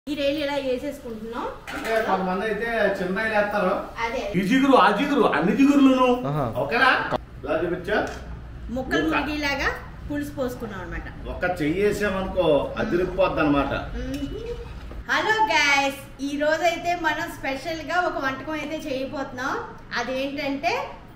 ఈ రైలు ఇలా వేసేసుకుంటున్నాం అంటే కొంతమంది అయితే చిన్న వేస్తారు అదే ఈ జిగురు ఆ జిగురు అన్ని జిగురులను ఆహా. ఓకేనా ఇలా చూపించా ముక్కలు ముక్క. మునిగేలాగా పులుసు పోసుకున్నాం అనమాట ఒక్క చెయ్యేసామనుకో అదిరిపోద్ది అనమాట హలో గైస్ ఈ రోజు అయితే మనం స్పెషల్ గా ఒక వంటకం అయితే చేయబోతున్నాం అదేంటంటే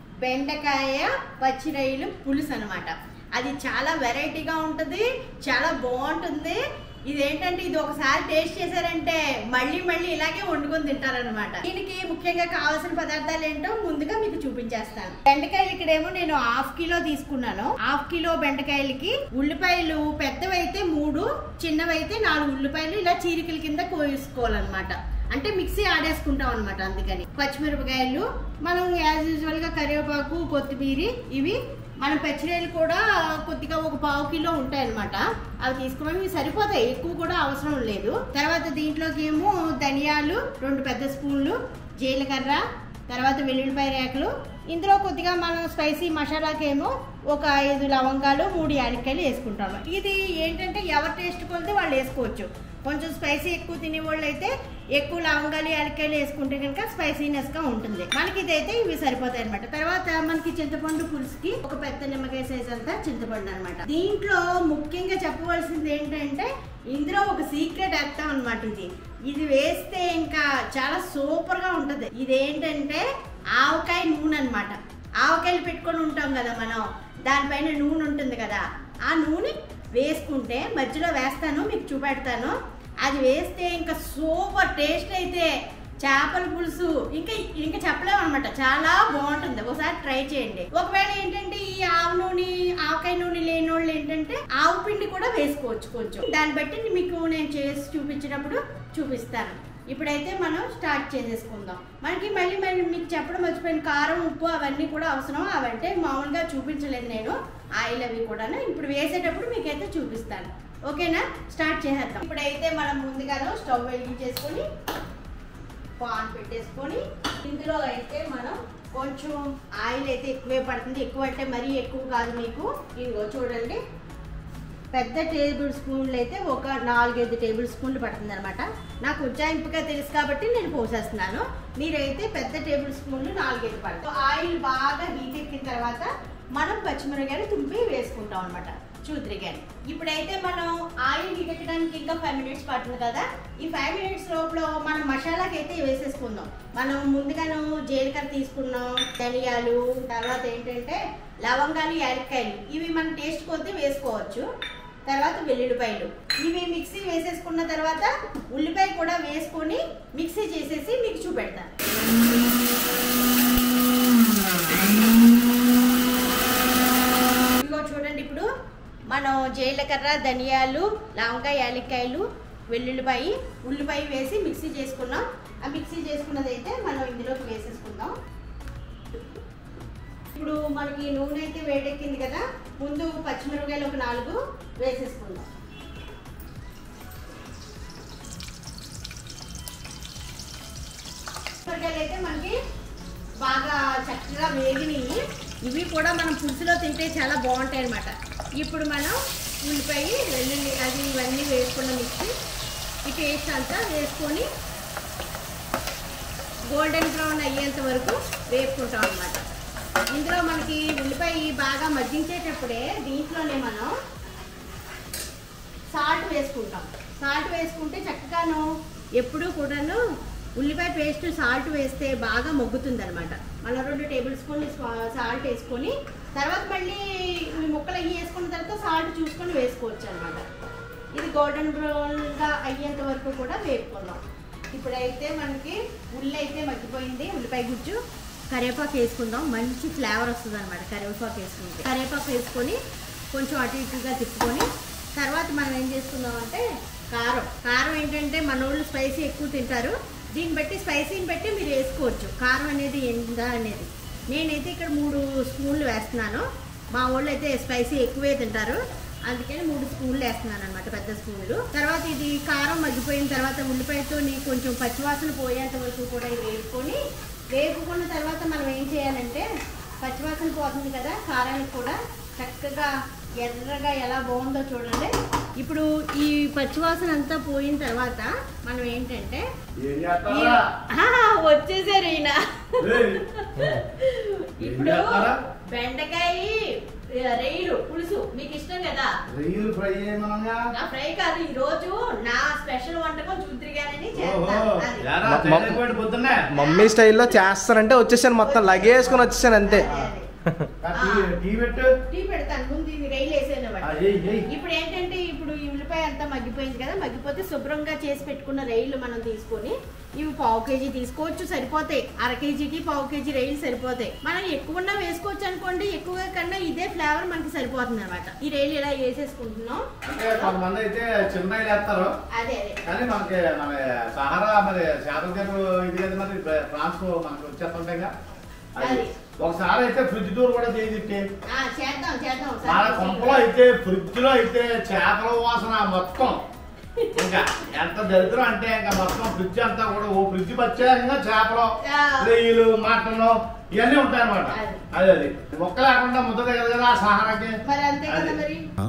బెండకాయ పచ్చిరొయ్యలు పులుసు అన్నమాట అది చాలా వెరైటీగా ఉంటుంది చాలా బాగుంటుంది ఇదేంటంటే ఇది ఒకసారి టేస్ట్ చేశారంటే మళ్ళీ మళ్ళీ ఇలాగే వండుకొని తింటారనమాట దీనికి ముఖ్యంగా కావాల్సిన పదార్థాలు ఏంటో ముందుగా మీకు చూపించేస్తాను బెండకాయలు ఇక్కడేమో నేను హాఫ్ కిలో తీసుకున్నాను హాఫ్ కిలో బెండకాయలకి ఉల్లిపాయలు పెద్దవైతే మూడు చిన్నవైతే నాలుగు ఉల్లిపాయలు ఇలా చీరికల కింద కోసుకోవాలన్నమాట అంటే మిక్సీ ఆడేసుకుంటాం అనమాట అందుకని పచ్చిమిరపకాయలు మనం యాజ్ యూజువల్ గా కరివేపాకు కొత్తిమీర ఇవి మనం పచ్చిరొయ్యలు కూడా కొద్దిగా ఒక పావు కిలో ఉంటాయి అనమాట అవి తీసుకున్నాం ఇవి సరిపోతాయి ఎక్కువ కూడా అవసరం లేదు తర్వాత దీంట్లోకి ఏమో ధనియాలు రెండు పెద్ద స్పూన్లు జీలకర్ర తర్వాత వెల్లుల్లిపాయ రేకలు ఇందులో కొద్దిగా మనం స్పైసీ మసాలాకేమో ఒక ఐదు లవంగాలు మూడు యాలక్కాయలు వేసుకుంటాము ఇది ఏంటంటే ఎవరి టేస్ట్ కొలితే వాళ్ళు వేసుకోవచ్చు కొంచెం స్పైసీ ఎక్కువ తినే వాళ్ళు అయితే ఎక్కువ లవంగాలు యాలక్కాయలు వేసుకుంటే కనుక స్పైసీనెస్ గా ఉంటుంది మనకి ఇదైతే ఇవి సరిపోతాయి అనమాట తర్వాత మనకి చింతపండు పులుసుకి ఒక పెద్ద నిమ్మకాయ సైజ్ అంతా చింతపండు అనమాట దీంట్లో ముఖ్యంగా చెప్పవలసింది ఏంటంటే ఇందులో ఒక సీక్రెట్ వేస్తాం అనమాట ఇది ఇది వేస్తే ఇంకా చాలా సూపర్ గా ఉంటది ఇదేంటంటే ఆవకాయ నూనె అన్నమాట ఆవకాయలు పెట్టుకొని ఉంటాం కదా మనం దానిపైన నూనె ఉంటుంది కదా ఆ నూనె వేసుకుంటే మధ్యలో వేస్తాను మీకు చూపెడతాను అది వేస్తే ఇంకా సూపర్ టేస్ట్ అయితే చేపల పులుసు ఇంకా ఇంకా చెప్పలేము అనమాట చాలా బాగుంటుంది ఒకసారి ట్రై చేయండి ఒకవేళ ఏంటంటే ఈ ఆవు నూనె ఆవకాయ నూనె లేని వాళ్ళు ఏంటంటే ఆవు పిండి కూడా వేసుకోవచ్చు కొంచెం దాన్ని బట్టి మీకు నేను చేసి చూపించినప్పుడు చూపిస్తాను ఇప్పుడైతే మనం స్టార్ట్ చేసేసుకుందాం మనకి మళ్ళీ మళ్ళీ మీకు చెప్పడం మర్చిపోయిన కారం ఉప్పు అవన్నీ కూడా అవసరం అవంటే మామూలుగా చూపించలేదు నేను ఆయిల్ అవి కూడా ఇప్పుడు వేసేటప్పుడు మీకైతే చూపిస్తాను ఓకేనా స్టార్ట్ చేసేద్దాం ఇప్పుడైతే మనం ముందుగాను స్టవ్ వెలిగించేసుకొని పాన్ పెట్టేసుకొని ఇందులో అయితే మనం కొంచెం ఆయిల్ అయితే ఎక్కువే పడుతుంది ఎక్కువ అంటే మరీ ఎక్కువ కాదు మీకు ఇదిగో చూడండి పెద్ద టేబుల్ స్పూన్లు అయితే ఒక నాలుగైదు టేబుల్ స్పూన్లు పడుతుంది అనమాట నాకు ఉజ్జాయింపుగా తెలుసు కాబట్టి నేను పోసేస్తున్నాను మీరైతే పెద్ద టేబుల్ స్పూన్లు నాలుగైదు పడతాయి ఆయిల్ బాగా హీట్ ఎక్కిన తర్వాత మనం పచ్చిమిరకాయలు తుంపి వేసుకుంటాం అనమాట చూద్రిగాని ఇప్పుడైతే మనం ఆయిల్ హీట్ ఎక్కడానికి ఇంకా ఫైవ్ మినిట్స్ పడుతుంది కదా ఈ ఫైవ్ మినిట్స్ లోపల మనం మసాలాకి అయితే వేసేసుకుందాం మనం ముందుగాను జీలకర్ర తీసుకున్నాం ధనియాలు తర్వాత ఏంటంటే లవంగాలు యాలక్కాయలు ఇవి మన టేస్ట్ కొద్దీ వేసుకోవచ్చు తర్వాత వెల్లుల్లిపాయలు ఇవి మిక్సీ వేసేసుకున్న తర్వాత ఉల్లిపాయ కూడా వేసుకొని మిక్సీ చేసేసి మీకు చూపెడతాను ఇదిగో చూడండి ఇప్పుడు మనం జీలకర్ర ధనియాలు లవంకాయ యాలక్కాయలు వెల్లుల్లిపాయ ఉల్లిపాయ వేసి మిక్సీ చేసుకున్నాం ఆ మిక్సీ చేసుకున్నది అయితే మనం ఇందులోకి వేసేసుకుందాం ఇప్పుడు మనకి నూనె అయితే వేడెక్కింది కదా ముందు పచ్చిమిరపకాయలు ఒక నాలుగు వేసేసుకుందాం పచ్చిమిరపకాయలు అయితే మనకి బాగా చక్కగా వేగినాయి ఇవి కూడా మనం పులుసులో తింటే చాలా బాగుంటాయి అన్నమాట ఇప్పుడు మనం ఉల్లిపాయ వెల్లుల్లి అది ఇవన్నీ వేసుకున్న మిక్సీ ఈ పేస్ట్ అంతా వేసుకొని గోల్డెన్ బ్రౌన్ అయ్యేంత వరకు వేపుకుంటాం అన్నమాట ఇందులో మనకి ఉల్లిపాయ బాగా మగ్గించేటప్పుడే దీంట్లోనే మనం సాల్ట్ వేసుకుంటాం సాల్ట్ వేసుకుంటే చక్కగాను ఎప్పుడూ కూడాను ఉల్లిపాయ పేస్ట్ సాల్ట్ వేస్తే బాగా మొగ్గుతుంది అనమాట మనం రెండు టేబుల్ స్పూన్ సాల్ట్ వేసుకొని తర్వాత మళ్ళీ ఈ ముక్కలు అవి వేసుకున్న తర్వాత సాల్ట్ చూసుకొని వేసుకోవచ్చు అనమాట ఇది గోల్డెన్ బ్రౌన్గా అయ్యేంత వరకు కూడా వేపుకుందాం ఇప్పుడైతే మనకి ఉల్లి అయితే మగ్గిపోయింది ఉల్లిపాయ గుజ్జు కరివేపాకు వేసుకుందాం మంచి ఫ్లేవర్ వస్తుంది అనమాట కరివేపాకు వేసుకుంటే కరివేపాకు వేసుకొని కొంచెం అటు ఇటుగా తిప్పుకొని తర్వాత మనం ఏం చేసుకుందాం అంటే కారం కారం ఏంటంటే మన వాళ్ళు స్పైసీ ఎక్కువ తింటారు దీన్ని బట్టి స్పైసీని బట్టి మీరు వేసుకోవచ్చు కారం అనేది ఏందా అనేది నేనైతే ఇక్కడ మూడు స్పూన్లు వేస్తున్నాను మా వాళ్ళు అయితే స్పైసీ ఎక్కువే తింటారు అందుకని మూడు స్పూన్లు వేస్తున్నాను అనమాట పెద్ద స్పూన్లు తర్వాత ఇది కారం మగ్గిపోయిన తర్వాత ఉల్లిపాయతో కొంచెం పచ్చివాసన పోయేంత వరకు కూడా ఇది వేసుకొని వేపుకున్న తర్వాత మనం ఏం చేయాలంటే పచ్చివాసన పోతుంది కదా కారానికి కూడా చక్కగా ఎర్రగా ఎలా బాగుందో చూడండి ఇప్పుడు ఈ పచ్చివాసన అంతా పోయిన తర్వాత మనం ఏంటంటే ఏం ఈ- చేస్తారా ఆహా, వచ్చేసారు ఈయన ఏయ్, ఇప్పుడు చేస్తారా? బెండకాయ రైలు పులుసు మీకు ఇష్టం కదా రొయ్యలు ఫ్రై చేయమనగా నా ఫ్రై కాదు ఈ రోజు నా స్పెషల్ వంటకం చూద్దరిగానని ఓహో చేస్తాను అది. యారా, మ- మ- తయారైపోయాడు పొద్దున్నే మమ్మీ స్టైల్లో చేస్తానంటే వచ్చేసాను మొత్తం లగేసుకొని వచ్చేసాను అంతే అదే, అదే. ఆ, టీ టీ పెట్టు టీ పెడతాను ముందు ఇది రైలు వేసాను ఆ, ఏయ్, ఏయ్. ఇప్పుడు ఏంటంటే ఇప్పుడు ఈ ఉల్లిపాయ అంతా మగ్గిపోయింది కదా మగ్గిపోతే శుభ్రంగా చేసి పెట్టుకున్న రైలు మనం తీసుకొని ఇవి పావు కేజీ తీసుకోవచ్చు సరిపోతాయి అర కేజీకి పావు కేజీ రైలు సరిపోతాయి మనం ఎక్కువన్నా వేసుకోవచ్చు అనుకోండి ఎక్కువగా కన్నా ఇదే ఫ్లేవర్ మనకి సరిపోతుంది అనమాట ఈ రైలు ఇలా వేసేసుకుంటున్నాం అంటే కొంతమంది అయితే చిన్నవి వేస్తారు అదే అదే కానీ మనకి మన సహారా మరి శాతం గారు ఇది కదా మరి ఫ్రాన్స్ మనకి వచ్చేస్తుంటాయిగా అది అది. ఒకసారి అయితే ఫ్రిడ్జ్ టూర్ కూడా చేసి ఆ, చేద్దాం చేద్దాం మన ఒకసారి. కొంపలో అయితే ఫ్రిడ్జ్ లో అయితే చేపల వాసన మొత్తం ఇంకా ఎంత దరిద్రం అంటే ఇంకా మొత్తం ఫ్రిడ్జ్ అంతా కూడా ఓ ఫ్రిడ్జ్ ప్రత్యేకంగా చేపలు ఆ. రొయ్యలు మటన్ ఇవన్నీ ఉంటాయి అనమాట అది. అది అది మొక్క లేకుండా ముద్ద దగ్గర కదా ఆ సహారాకి మరి అంతే కదా అది. మరి ఆ?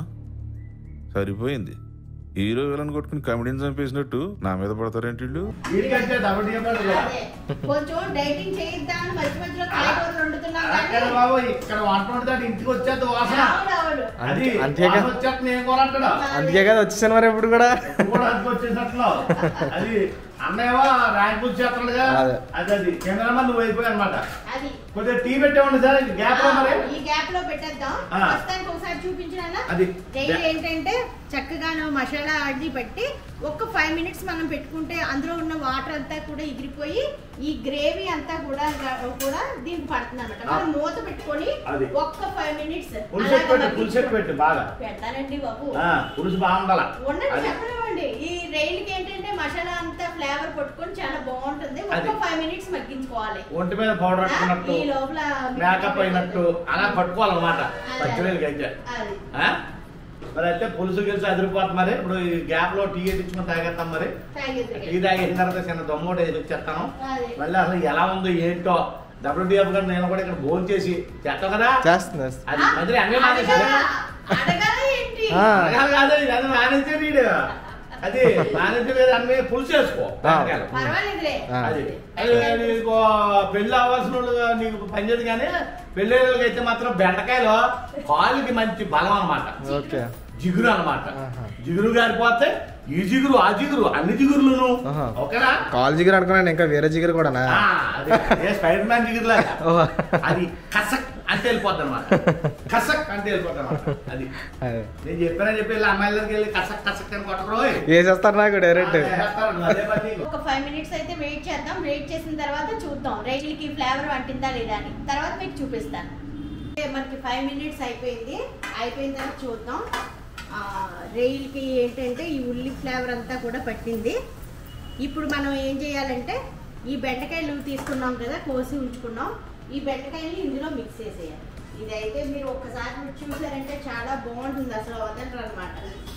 సరిపోయింది హీరో విలన్ కొట్టుకుని కమెడీని చంపేసినట్టు నా మీద పడతారేంటి వీళ్ళు వీడికంటే డబుల్ చెప్పాడు కదా అదే కొంచెం డైటింగ్ చేయిద్దామని మధ్య మధ్యలో కాయగూరలు వండుతున్నాం అక్కడ కానీ బాబు ఇక్కడ వంట వండుతాడు ఇంటికి వచ్చేది వాసన అవును, అవును. అది అంతేగా. వాసన వచ్చేస్తుంది ఏం కూర అంటాడు అందుకే కదా వచ్చేసాను మరి ఇప్పుడు కూడా ఇప్పుడు కూడా అందుకు వచ్చేసినట్లు అది అన్నయ్య ర్యాంక్ వచ్చేస్తున్నాడుగా అదే. అది అది కెమెరామన్ నువ్వు అయిపోయి అనమాట అది కొద్దిగా టీ పెట్టేవాడి సార్ గ్యాప్ లో మరి ఈ గ్యాప్ లో పెట్టేద్దాం ఆ. ప్రస్తుతానికి ఒకసారి చూపించినా అది. డైలీ ఏంటంటే చక్కగా మసాలా అది పెట్టి ఒక్క ఫైవ్ మినిట్స్ మనం పెట్టుకుంటే అందులో ఉన్న వాటర్ అంతా కూడా ఎగిరిపోయి ఈ గ్రేవీ అంతా కూడా కూడా దీనికి పడుతుంది అనమాట మనం మూత పెట్టుకొని అది. ఒక్క ఫైవ్ మినిట్స్ పులుసు పెట్టు పులుసు పెట్టు బాగా పెడతానండి బాబు ఆ, పులుసు బాగుండాల ఉండండి అది చెప్పనివ్వండి ఈ రైలుకి ఏంటంటే మసాలా అంతా ఫ్లేవర్ పట్టుకొని చాలా బాగుంటుంది ఒక్క అది. ఫైవ్ మినిట్స్ మగ్గించుకోవాలి ఒంటి మీద పౌడర్ పెట్టుకున్నట్టు ఈ లోపల మేకప్ అయినట్టు అలా పట్టుకోవాలన్నమాట అదే. పచ్చివేలకి అయితే అది ఆ? మరి అయితే పులుసు గెలిచి అదిరిపోతుంది మరి ఇప్పుడు ఈ గ్యాప్ లో టీ ఎట్టించుకుని తాగేస్తాం మరి తాగేద్దురు. టీ తాగేసిన తర్వాత చిన్న దొమ్మోటి వేసి వచ్చేస్తాను అదే. మళ్ళీ అసలు ఎలా ఉందో ఏంటో డబ్ల్యూడిఎఫ్ గారు నేను కూడా ఇక్కడ భోజనం చేసి చేస్తాం కదా చేస్తుంది చేస్తుంది. అది మధ్య అన్నీ మానేసి అడగరా? అడగరా ఏంటి ఆ. అడగాలి కాదు ఇది అది మానేసి వీడు అది మానేసి లేదు అన్నీ పులుసు చేసుకో బెండకాయలు. పర్వాలేదులే ఆ. అది అది నీకు పెళ్లి అవ్వాల్సిన వాళ్ళు నీకు పనిచేది కానీ పెళ్లి అయితే మాత్రం బెండకాయలు కాలుకి మంచి బలం అన్నమాట ఓకే జిగురు అన్నమాట ఆహా. జిగురు గారిపోతే ఈ జిగురు ఆ జిగురు అన్ని జిగురులను ఆహా. ఓకేనా కాల్ జిగర్ అనుకున్నాను ఇంకా వేరే జిగర్ కూడానా ఆ, అది ఏ స్పైడర్ మ్యాన్ జిగురు లాగా ఓహో. అది కసక్ అంటే వెళ్ళిపోద్ది అనమాట కసక్ అంటే వెళ్ళిపోద్ది అనమాట అది అదే. నేను చెప్పానని చెప్పి వెళ్ళి అమ్మాయిల దగ్గరికి వెళ్ళి కసక్ కసక్ అని కొట్టరు వేసేస్తారు నాకు డైరెక్ట్ అదే పని ఒక ఫైవ్ మినిట్స్ అయితే వెయిట్ చేద్దాం వెయిట్ చేసిన తర్వాత చూద్దాం రైలుకి ఫ్లేవర్ పట్టిందా లేదా అని తర్వాత మీకు చూపిస్తాను మనకి ఫైవ్ మినిట్స్ అయిపోయింది అయిపోయిన తర్వాత చూద్దాం ఆ, రైలుకి ఏంటంటే ఈ ఉల్లి ఫ్లేవర్ అంతా కూడా పట్టింది ఇప్పుడు మనం ఏం చేయాలంటే ఈ బెండకాయలు తీసుకున్నాం కదా కోసి ఉంచుకున్నాం ఈ బెండకాయలు ఇందులో మిక్స్ చేసేయాలి ఇదైతే మీరు ఒక్కసారి రుచి చూసారంటే చాలా బాగుంటుంది అసలు వదలరు అనమాట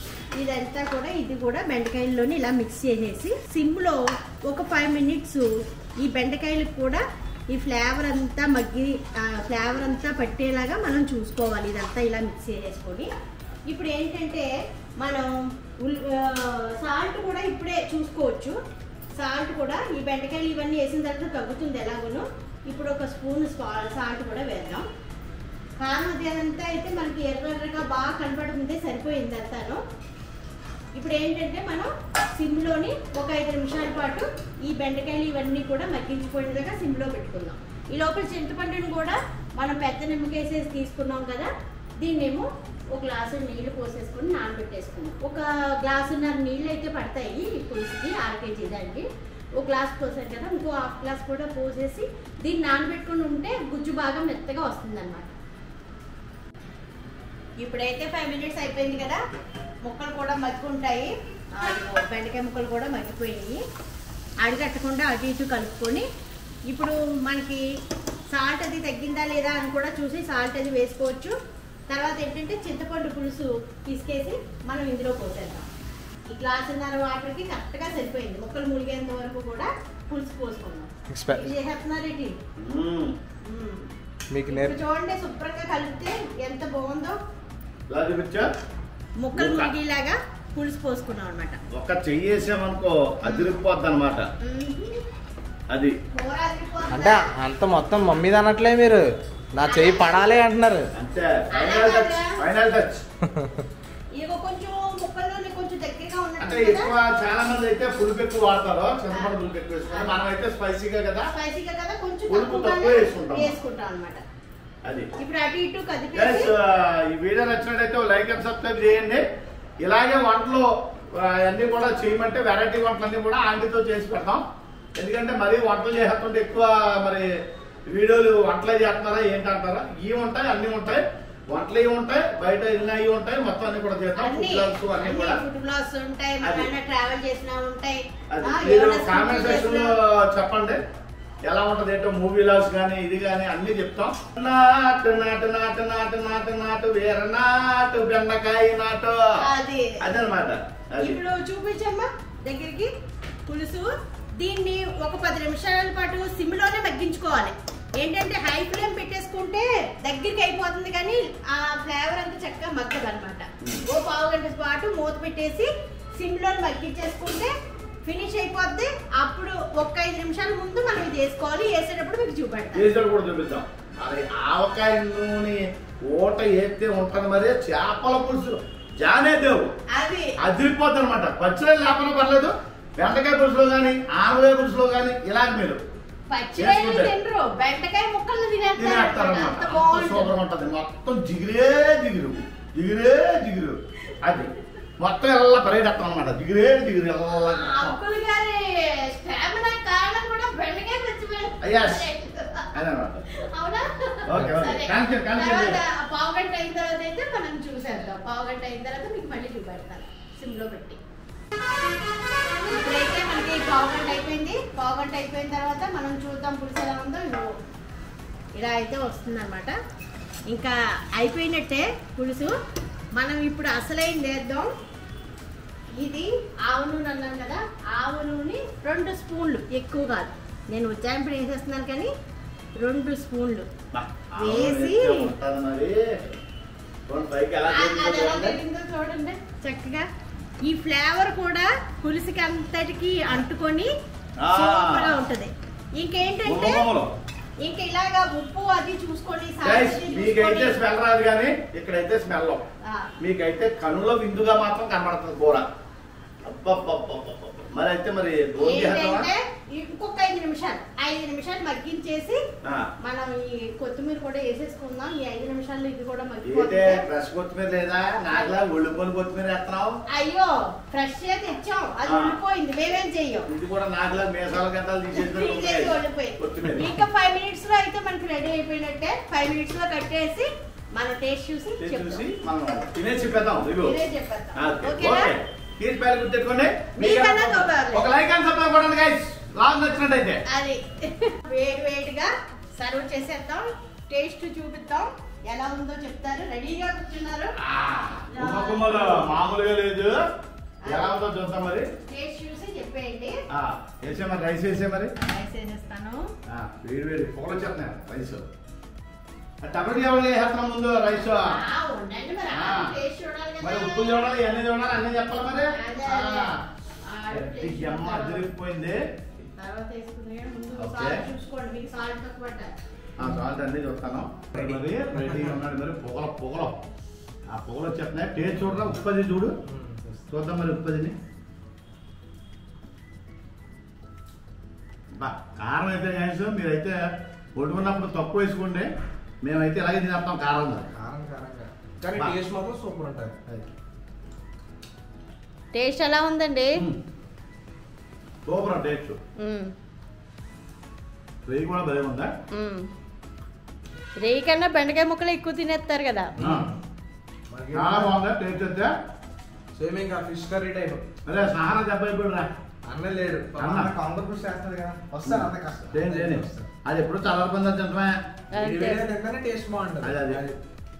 ఇదంతా కూడా ఇది కూడా బెండకాయల్లోని ఇలా మిక్స్ చేసేసి సిమ్లో ఒక ఫైవ్ మినిట్స్ ఈ బెండకాయలకు కూడా ఈ ఫ్లేవర్ అంతా మగ్గి ఫ్లేవర్ అంతా పట్టేలాగా మనం చూసుకోవాలి ఇదంతా ఇలా మిక్స్ చేసేసుకొని ఇప్పుడు ఏంటంటే మనం సాల్ట్ కూడా ఇప్పుడే చూసుకోవచ్చు సాల్ట్ కూడా ఈ బెండకాయలు ఇవన్నీ వేసిన తర్వాత తగ్గుతుంది ఎలాగోను ఇప్పుడు ఒక స్పూన్ సాల్ట్ కూడా వేద్దాం కారం అది అదంతా అయితే మనకి ఎర్రగా బాగా కనపడుతుంది సరిపోయింది అంతాను ఇప్పుడు ఏంటంటే మనం సిమ్లోని ఒక ఐదు నిమిషాల పాటు ఈ బెండకాయలు ఇవన్నీ కూడా మగ్గించిపోయినదాకా సిమ్లో పెట్టుకుందాం ఈ లోపల చింతపండుని కూడా మనం పెద్ద నిమ్మకేసేసి తీసుకున్నాం కదా దీన్నేమో ఒక గ్లాసు నీళ్లు పోసేసుకొని నానబెట్టేసుకున్నాం ఒక గ్లాసున్నర నీళ్ళు అయితే పడతాయి ఈ పులుసుకి ఆరు కేజీ దానికి ఒక గ్లాస్ పోసారు కదా ఇంకో హాఫ్ గ్లాస్ కూడా పోసేసి దీన్ని నానబెట్టుకుని ఉంటే గుజ్జు బాగా మెత్తగా వస్తుంది ఇప్పుడైతే ఫైవ్ మినిట్స్ అయిపోయింది కదా ముక్కలు కూడా మగ్గుంటాయి ఆ, ఇదిగో బెండకాయ ముక్కలు కూడా మగ్గిపోయినాయి అడిగట్టకుండా అటు ఇటు కలుపుకొని ఇప్పుడు మనకి సాల్ట్ అది తగ్గిందా లేదా అని కూడా చూసి సాల్ట్ అది వేసుకోవచ్చు తర్వాత ఏంటంటే చింతపండు పులుసు తీసుకేసి మనం ఇందులో పోసేద్దాం ఈ గ్లాసున్నర వాటర్కి కరెక్ట్గా సరిపోయింది ముక్కలు ములిగేంత వరకు కూడా పులుసు పోసుకుందాం Expe- ఇది చేస్తున్నారేంటి మ్మ్. మ్మ్. మీకు ఇప్పుడు నేర్ చూడండి శుభ్రంగా కలిపితే ఎంత బాగుందో ఇలా చూపించా ముక్కలు ముక్క. ముగిలాగా పులుసు పోసుకున్నాం అనమాట ఒక చెయ్యి వేసామనుకో అదిరిపోద్ది అనమాట అది కూర అదిరిపోతుందా? అంటే అంత మొత్తం మమ్మీది అనట్లే మీరు నా చెయ్యి పడాలి అంటున్నారు అంతే ఫైనల్ టచ్ ఫైనల్ టచ్ ఇదిగో కొంచెం ముక్కల్లోనే కొంచెం దగ్గరగా అంటే ఉన్నట్టు కదా ఎక్కువ చాలా మంది అయితే పులుపు ఎక్కువ వాడతారు చింతపండు పులుపు ఎక్కువ వేసుకుంటారు మనం అయితే స్పైసీగా కదా స్పైసీగా కదా కొంచెం పులుపు తక్కువగానే తక్కువ వేసుకుంటాం. వేసుకుంటాం అనమాట అది ఇప్పుడు అటు ఇటు గైస్ కదిపేసి ఈ వీడియో నచ్చినట్టయితే లైక్ అండ్ సబ్స్క్రైబ్ చేయండి ఇలాగే వంటలు ఆ, అన్ని కూడా చేయమంటే వెరైటీ వంటలన్నీ కూడా ఆంటీతో చేసి పెడతాం ఎందుకంటే మరీ వంటలు చేస్తుంటే ఎక్కువ మరి వీడియోలు వంటలే చేస్తున్నారా ఏంటంటారా ఇవి ఉంటాయి అన్ని ఉంటాయి వంటలు ఇవి ఉంటాయి బయట ఇన్ని అవి ఉంటాయి మొత్తం అన్ని కూడా చేస్తాం అన్ని ఫుడ్ బ్లాగ్స్ అన్ని కూడా ఫుడ్ బ్లాగ్స్ ఉంటాయి అది. మన ట్రావెల్ చేసినా ఉంటాయి అది ఆ, మీరు ఏమైనా కామెంట్ స్కిప్ సెక్షన్ లో చేసినా- చెప్పండి ఎలా ఉంటది ఏంటో మూవీ లాస్ కానీ ఇది కానీ అన్ని చెప్తాం నాటు నాటు నాటు నాటు నాటు నాటు వేర నాటు బెండకాయ నాటు అది అదనమాట అది ఇప్పుడు చూపించమ్మా దగ్గరికి పులుసు దీన్ని ఒక పది నిమిషాల పాటు సిమ్ లోనే మగ్గించుకోవాలి ఏంటంటే హై ఫ్లేమ్ పెట్టేసుకుంటే దగ్గరికి అయిపోతుంది కానీ ఆ ఫ్లేవర్ అంతా చక్కగా మగ్గదు అనమాట ఓ పావు గంట పాటు మూత పెట్టేసి సిమ్ లో మగ్గించేసుకుంటే ఫినిష్ అయిపోద్ది అప్పుడు ఒక్క ఐదు నిమిషాల ముందు మనం ఇది వేసుకోవాలి వేసేటప్పుడు మీకు చూపెడతాను చేసాడు కూడా చూపిద్దాం అది ఆవకాయ నూనె ఓట ఏతే ఉంటది మరి చేపల పులుసు జానేదేవు అది అదిరిపోద్ది అనమాట పచ్చడి లేకపోయినా పర్లేదు బెండకాయ పులుసులో కానీ ఆనవాయ పులుసులో కానీ ఇలాగ మీరు పచ్చిరాయలు చేసుకుంటే. తినరు బెండకాయ ముక్కలు తినేస్తారు అంత తినేస్తారన్నమాట సూపర్ బాగుంటుంది ఉంటది మొత్తం జిగిరే జిగురు జిగిరే జిగురు అది మొత్తం ఎలా పరిగెత్తాం అనమాట జిగిరే జిగురు ఎలా అంకుల్ గారి స్టామినా కారణం కూడా బెండకాయ Yes. తెచ్చిపోయారు అదనమాట అవునా ఓకే, ఓకే. సరే. Continue, continue. తర్వాత పావు గంట అయిన తర్వాత అయితే మనం చూసేద్దాం పావు గంట అయిన తర్వాత మీకు మళ్ళీ చూపెడతాను సిమ్ లో పెట్టి ఇప్పుడైతే మనకి పావు గంట అయిపోయింది పావు గంట అయిపోయిన తర్వాత మనం చూద్దాం పులుసు ఎలా ఉందో ఇదిగో. ఇలా అయితే వస్తుంది ఇంకా అయిపోయినట్టే పులుసు మనం ఇప్పుడు అసలైంది వేద్దాం ఇది ఆవు నూనె అన్నాను కదా ఆవు నూనె రెండు స్పూన్లు ఎక్కువ కాదు నేను ఉజ్జాయింపుడు వేసేస్తున్నాను కానీ రెండు స్పూన్లు వేసి ఉంటది మరి చూడండి పైకి ఎలా ఆ- అది ఎలా చేసిందో తగిలిందో చూడండి చక్కగా ఈ ఫ్లేవర్ కూడా పులుసుకి అంతటికి అంటుకొని ఆ. సూపర్ గా ఉంటది ఇంకేంటంటే గుమ్మగుమ్మలు. ఇంకా ఇలాగా ఉప్పు అది చూసుకొని గైస్ సాల్ట్ మీకైతే చూసుకొని స్మెల్ రాదు కానీ ఇక్కడైతే స్మెల్ ఆ, మీకైతే కనులో విందుగా మాత్రం కనబడుతుంది కూర అబ్బబ్బబ్బబ్బబ్బ. మరి అయితే మరి భోజనం చేద్దామా? ఏంటంటే ఇంకొక ఐదు నిమిషాలు ఐదు నిమిషాలు మగ్గించేసి ఆ. మనం ఈ కొత్తిమీర కూడా వేసేసుకుందాం ఈ ఐదు నిమిషాల్లో ఇది కూడా ఏంటే మగ్గిపోతుంది ఫ్రెష్ కొత్తిమీర లేదా నాకులా ఒళ్ళుకొని కొత్తిమీర వేస్తున్నావు అయ్యో ఫ్రెష్ గా తెచ్చాం అది ఆ. ఉండిపోయింది మేమేం చెయ్యం ఇది కూడా నాకులా మీసాల గంటలు తీసేసినట్టు తీసేసి ఉన్నాయి. ఉండిపోయింది. కొత్తిమీర ఇంకా ఫైవ్ మినిట్స్ లో అయితే మనకి రెడీ అయిపోయినట్టే ఫైవ్ మినిట్స్ లో కట్టేసి మనం టేస్ట్ చూసి ఇది చెప్తాం చూసి మనం తినేసి చెప్పేద్దాం ఇదిగో మీరే చెప్పేద్దాం ఓకే ఓకేనా ఓకే తీసి పేరు గుర్తెట్టుకోండి మీకన్నా తోపాలి. ఒక లైక్ అని సబ్స్క్రైబ్ కొట్టండి గైస్ లాగ్ నచ్చినట్టయితే అది వేడి వేడిగా సర్వ్ చేసేద్దాం టేస్ట్ చూపిద్దాం ఎలా ఉందో చెప్తారు రెడీగా కూర్చున్నారు ఆ, గుమ్మ గుమ్మలు మామూలుగా లేదు ఎలా ఉందో చూద్దాం మరి టేస్ట్ చూసి చెప్పేయండి ఆ, వేసే మరి రైస్ వేసే మరి రైస్ వేసేస్తాను ఆ, వేడి వేడి పొగలు వచ్చేస్తున్నాయి రైస్ టమాటో ఎవరు వేసేస్తున్నాం ముందు రైస్ ఆ, ఉండండి మరి ఆ. టేస్ట్ చూడాలి కదా మరి ఉప్పు చూడాలి అన్ని చూడాలి అన్ని చెప్పాలి మరి అదే, ఆ. అదే. ఆ, ఈ taste అమ్మ చూడాలి. అదిరిపోయింది తర్వాత వేసుకుంది కానీ ముందు ఓకే. సాల్ట్ చూసుకోండి మీకు సాల్ట్ తక్కువ పడ్డారు ఆ సాల్ట్ అన్ని చూస్తాను మరి రెడీగా ఉన్నాడు మరి పొగల పొగలు ఆ పొగలు వచ్చేస్తున్నాయి టేస్ట్ చూడరా ఉప్పది చూడు చూద్దాం మరి ఉప్పదిని బా కారం అయితే గాయస్ మీరైతే వండుకున్నప్పుడు తక్కువ వేసుకోండి మేమైతే ఇలాగే తినేస్తాం కారం కారం కారంగా కానీ బా. టేస్ట్ మాత్రం సూపర్ ఉంటుంది టేస్ట్ ఎలా ఉందండి సూపర్ టేస్ట్ వెయ్యి కూడా భలే ఉందా రేయి కన్నా బెండకాయ ముక్కలు ఎక్కువ తినేస్తారు కదా ఆ, చాలా బాగుందా టేస్ట్ అయితే సేమ్ ఇంకా ఫిష్ కర్రీ టైప్ అదే సహారా దెబ్బ అయిపోయిరా అన్న లేడు అన్న. అందరు కృషి చేస్తారు కదా వస్తారు అంత కష్టం చేయండి చేయండి అది ఎప్పుడు చల్లరిపోయిందా తింటమే వేడి వేడిగా తింటేనే టేస్ట్ బాగుంటుంది అదే, అదే.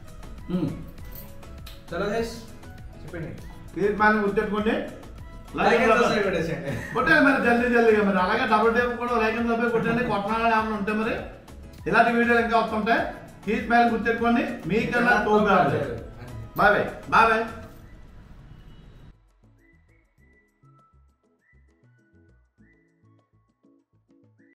చలో గైస్ చెప్పండి తీర్మానం గుర్తెట్టుకోండి Like and subscribe పెట్టేసేయండి. కొట్టాలి మరి జల్దీ జల్దీగా మరి అలాగే డబుల్ టైప్ కూడా లైక్ అండ్ సబ్స్క్రైబ్ కొట్టండి కొట్టనాలు ఏమైనా ఉంటే మరి ఇలాంటి వీడియోలు ఇంకా వస్తుంటాయి తీర్మానం గుర్తెట్టుకోండి మీకన్నా తోపు కాదు బాయ్ బాయ్ బాయ్ బాయ్